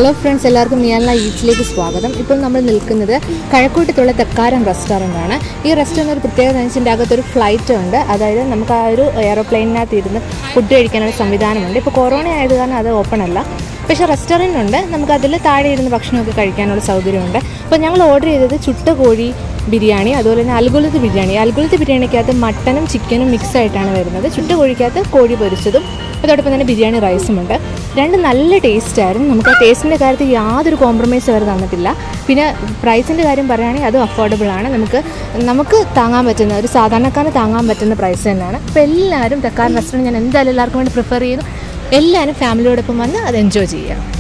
hello friends എല്ലാവർക്കും മിയാല ഈറ്റിലേക്ക് സ്വാഗതം ഇപ്പോൾ നമ്മൾ നിൽക്കുന്നത് കഴക്കൂട്ടത്തുള്ള തെക്കാരം റെസ്റ്റോറൻ്റ് ആണ് ഈ റെസ്റ്റോറൻറ്റ് ഒരു പ്രത്യേകത എന്ന് വെച്ചാൽ അകത്തൊരു ഫ്ലൈറ്റ് ഉണ്ട് അതായത് നമുക്ക് ആ ഒരു എയറോപ്ലെയിനകത്ത് ഇരുന്ന് ഫുഡ് കഴിക്കാനുള്ള സംവിധാനമുണ്ട് ഇപ്പോൾ കൊറോണ ആയത് കാരണം അത് ഓപ്പൺ അല്ല പക്ഷേ റെസ്റ്റോറൻ്റ് ഉണ്ട് നമുക്ക് അതിൽ താഴെ ഇരുന്ന് ഭക്ഷണമൊക്കെ കഴിക്കാനുള്ള സൗകര്യമുണ്ട് അപ്പോൾ ഞങ്ങൾ ഓർഡർ ചെയ്തത് ചുട്ട കോഴി ബിരിയാണി അതുപോലെ തന്നെ അൽഗുലത്ത് ബിരിയാണി അൽഗുലത്ത് ബിരിയാണിക്കകത്ത് മട്ടനും ചിക്കനും മിക്സ് ആയിട്ടാണ് വരുന്നത് ചുട്ട കോഴിക്കകത്ത് കോഴി പൊരിച്ചതും അതോടൊപ്പം തന്നെ ബിരിയാണി റൈസും ഉണ്ട് രണ്ട് നല്ല ടേസ്റ്റ് ആയിരുന്നു നമുക്ക് ആ ടേസ്റ്റിൻ്റെ കാര്യത്തിൽ യാതൊരു കോംപ്രമൈസ് അവർ തന്നിട്ടില്ല പിന്നെ പ്രൈസിൻ്റെ കാര്യം പറയുകയാണെങ്കിൽ അതും അഫോർഡബിൾ ആണ് നമുക്ക് നമുക്ക് താങ്ങാൻ പറ്റുന്ന ഒരു സാധാരണക്കാരന് താങ്ങാൻ പറ്റുന്ന പ്രൈസ് തന്നെയാണ് അപ്പോൾ എല്ലാവരും തെക്കാരൻ റെസ്റ്റോറൻറ്റ് ഞാൻ എന്തായാലും എല്ലാവർക്കും വേണ്ടി പ്രിഫർ ചെയ്യുന്നു എല്ലാവരും ഫാമിലിയോടൊപ്പം വന്ന് അത് എൻജോയ് ചെയ്യുക